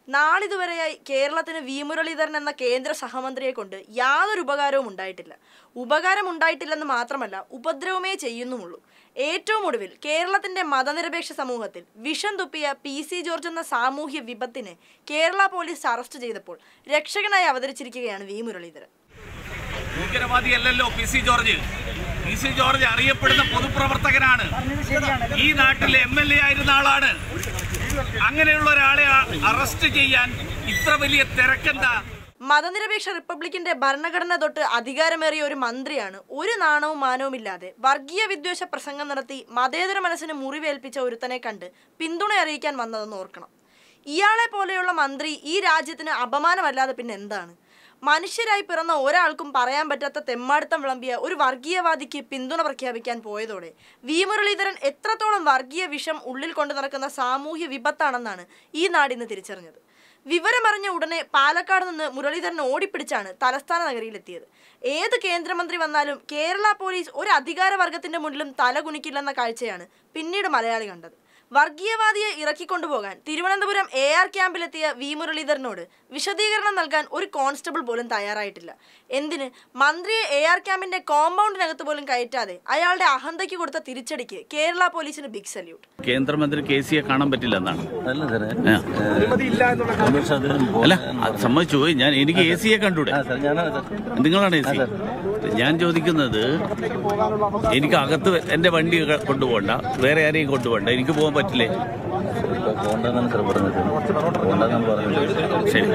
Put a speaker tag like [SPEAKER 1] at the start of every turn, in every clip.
[SPEAKER 1] നാളിതുവരെയായി കേരളത്തിന് വി മുരളീധരൻ എന്ന കേന്ദ്ര സഹമന്ത്രിയെ കൊണ്ട് യാതൊരു ഉപകാരവും ഉണ്ടായിട്ടില്ല ഉപകാരം ഉണ്ടായിട്ടില്ലെന്ന് മാത്രമല്ല ഉപദ്രവമേ ചെയ്യുന്നുമുള്ളൂ ഏറ്റവും ഒടുവിൽ കേരളത്തിന്റെ മതനിരപേക്ഷ സമൂഹത്തിൽ വിഷം തുപ്പിയ പി സി ജോർജ് എന്ന സാമൂഹ്യ വിപത്തിനെ കേരള പോലീസ് അറസ്റ്റ് ചെയ്തപ്പോൾ രക്ഷകനായി അവതരിച്ചിരിക്കുകയാണ് വി മുരളീധരൻ
[SPEAKER 2] ഭീകരവാദിയല്ലല്ലോ P C George P C George അറിയപ്പെടുന്ന പൊതുപ്രവർത്തകനാണ് ഈ നാട്ടിലെ എം എൽ എ ആയിരുന്ന ആളാണ് അങ്ങനെയുള്ള ഒരാളെ അ- അറസ്റ്റ് ചെയ്യാൻ ഇത്ര വലിയ തിരക്കെന്താ
[SPEAKER 1] മതനിരപേക്ഷ റിപ്പബ്ലിക്കിന്റെ ഭരണഘടന തൊട്ട് അധികാരമേറിയ ഒരു മന്ത്രിയാണ് ഒരു നാണവും മാനവുമില്ലാതെ വർഗീയ വിദ്വേഷ പ്രസംഗം നടത്തി മതേതര മനസ്സിന് മുറിവേൽപ്പിച്ച ഒരുത്തനെ കണ്ട് പിന്തുണ അറിയിക്കാൻ വന്നതെന്ന് ഓർക്കണം ഇയാളെ പോലെയുള്ള മന്ത്രി ഈ രാജ്യത്തിന് അപമാനമല്ലാതെ പിന്നെ എന്താണ് മനുഷ്യരായി പിറന്ന ഒരാൾക്കും പറയാൻ പറ്റാത്ത തെമ്മാടിത്തം വിളമ്പിയ ഒരു വർഗീയവാദിക്ക് പിന്തുണ പ്രഖ്യാപിക്കാൻ പോയതോടെ വി മുരളീധരൻ എത്രത്തോളം വർഗീയ വിഷം ഉള്ളിൽ കൊണ്ടു നടക്കുന്ന സാമൂഹ്യ വിപത്താണെന്നാണ് ഈ നാടിന്ന് തിരിച്ചറിഞ്ഞത് വിവരമറിഞ്ഞ ഉടനെ പാലക്കാട് നിന്ന് മുരളീധരൻ ഓടിപ്പിടിച്ചാണ് തലസ്ഥാന നഗരിയിലെത്തിയത് ഏത് കേന്ദ്രമന്ത്രി വന്നാലും കേരള പോലീസ് ഒരു അധികാരവർഗത്തിന്റെ മുന്നിലും തലകുനിക്കില്ലെന്ന കാഴ്ചയാണ് പിന്നീട് മലയാളി കണ്ടത് വർഗീയവാദിയെ ഇറക്കിക്കൊണ്ടുപോകാൻ തിരുവനന്തപുരം എ ആർ ക്യാമ്പിലെത്തിയ വി മുരളീധരനോട് വിശദീകരണം നൽകാൻ ഒരു കോൺസ്റ്റബിൾ പോലും തയ്യാറായിട്ടില്ല എന്തിന് മന്ത്രിയെ എ ആർ ക്യാമ്പിന്റെ കോമ്പൗണ്ടിനകത്ത് പോലും കയറ്റാതെ അയാളുടെ അഹന്തയ്ക്ക് കൊടുത്ത തിരിച്ചടിക്ക് കേരള പോലീസിന് ബിഗ് സല്യൂട്ട്
[SPEAKER 3] കേന്ദ്രമന്ത്രി കെ സിയെ കാണാൻ പറ്റില്ല എന്നാണ്
[SPEAKER 4] അല്ല സാറേ
[SPEAKER 3] ആ.
[SPEAKER 4] കമ്മീഷൻ അദ്ദേഹം
[SPEAKER 3] അല്ല അത് സമ്മതിച്ചു പോയി ഞാൻ എനിക്ക് എ സിയെ കണ്ടൂടെ
[SPEAKER 4] ആ സാർ ഞാനാണ് സാർ
[SPEAKER 3] നിങ്ങളാണ് എ സി ഞാൻ ചോദിക്കുന്നത് എനിക്ക് അകത്ത് എന്റെ വണ്ടി ക- കൊണ്ടുപോകണ്ട വേറെ ആരെയും കൊണ്ടുപോകണ്ട എനിക്ക് പോകാൻ പറ്റില്ലേ
[SPEAKER 4] ഇപ്പൊ പോണ്ടെന്നാണ് സാർ പറഞ്ഞത് പോണ്ടെന്നാണ് പറയുന്നത്
[SPEAKER 3] ശരി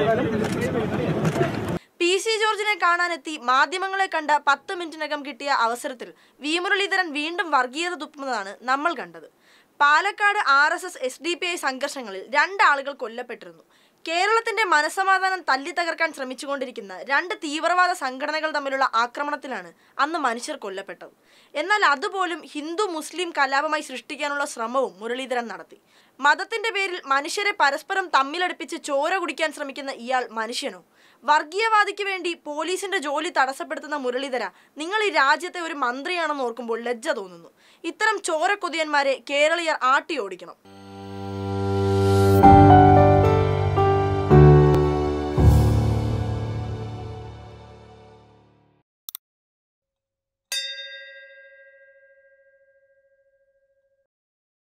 [SPEAKER 1] പി സി ജോർജിനെ കാണാനെത്തി മാധ്യമങ്ങളെ കണ്ട പത്ത് മിനിറ്റിനകം കിട്ടിയ അവസരത്തിൽ വി മുരളീധരൻ വീണ്ടും വർഗീയത തുപ്പുന്നതാണ് നമ്മൾ കണ്ടത് Palakkad R S S S D P I സംഘർഷങ്ങളിൽ രണ്ടാളുകൾ കൊല്ലപ്പെട്ടിരുന്നു കേരളത്തിന്റെ മനസമാധാനം തല്ലി തകർക്കാൻ ശ്രമിച്ചുകൊണ്ടിരിക്കുന്ന രണ്ട് തീവ്രവാദ സംഘടനകൾ തമ്മിലുള്ള ആക്രമണത്തിലാണ് അന്ന് മനുഷ്യർ കൊല്ലപ്പെട്ടത് എന്നാൽ അതുപോലും ഹിന്ദു മുസ്ലിം കലാപമായി സൃഷ്ടിക്കാനുള്ള ശ്രമവും മുരളീധരൻ നടത്തി മതത്തിന്റെ പേരിൽ മനുഷ്യരെ പരസ്പരം തമ്മിലടുപ്പിച്ച് ചോര കുടിക്കാൻ ശ്രമിക്കുന്ന ഇയാൾ മനുഷ്യനോ വർഗീയവാദിക്ക് വേണ്ടി പോലീസിന്റെ ജോലി തടസ്സപ്പെടുത്തുന്ന മുരളീധര നിങ്ങൾ ഈ രാജ്യത്തെ ഒരു മന്ത്രിയാണെന്ന് ഓർക്കുമ്പോൾ ലജ്ജ തോന്നുന്നു ഇത്തരം ചോരക്കൊതിയന്മാരെ കേരളീയർ ആട്ടി ഓടിക്കണം